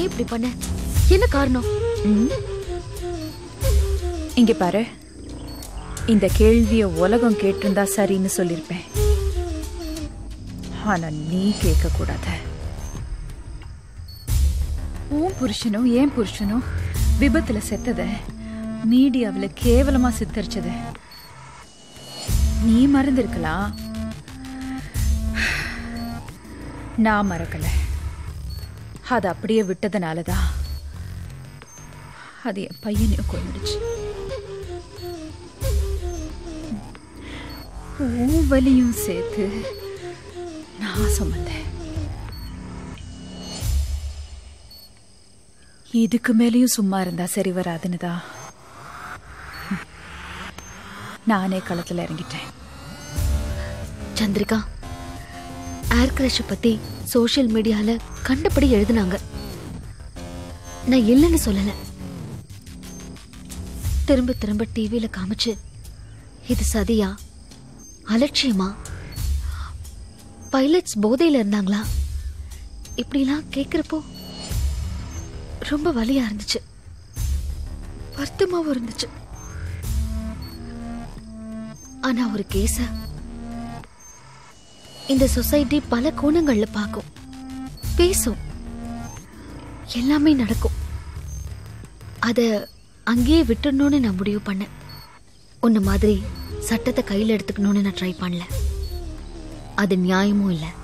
ஏன் இப்படி பண்ண என்ன காரணம் ம். இங்க பாரு இந்த கேள்விய உலகம் கேட்டிருந்தா சரின்னு சொல்லிருப்பேன் ஆனா நீ கேட்க கூடாது உன் புருஷனும் என் புருஷனும் விபத்துல செத்தத மீடியாவுல கேவலமா சித்தரிச்சத நீ மறந்திருக்கலாம் நான் மறக்கல அது அப்படியே விட்டதுனாலதான் அது என் பையனையும் கொண்டுடுச்சு உன் வலியும் சேர்த்து நான் சுமந்தேன் இதுக்கு மேலேயும் சும்மா இருந்தா சரி வராதுன்னு தான் நானே களத்துல இறங்கிட்டேன் சந்திரிகா ஏர் கிரஷ் பத்தி சோஷியல் மீடியால கண்டபடி எழுதுனாங்க நான் இல்லைன்னு சொல்லல திரும்ப திரும்ப டிவியில காமிச்சு இது சதியா அலட்சியமா பைலட்ஸ் போதையில இருந்தாங்களா இப்படிலாம் கேக்குறப்போ ரொம்ப வலியா இருந்துச்சு வருத்தமாவும் இருந்துச்சு ஆனா ஒரு கேஸ இந்த சொசைட்டி பல கோணங்கள்ல பார்க்கும் பேசும் எல்லாமே நடக்கும் அத அங்கேயே விட்டுடணும்னு நான் முடிவு பண்ணேன் உன்ன மாதிரி சட்டத்தை கையில் எடுத்துக்கணும்னு நான் ட்ரை பண்ணல அது நியாயமும் இல்லை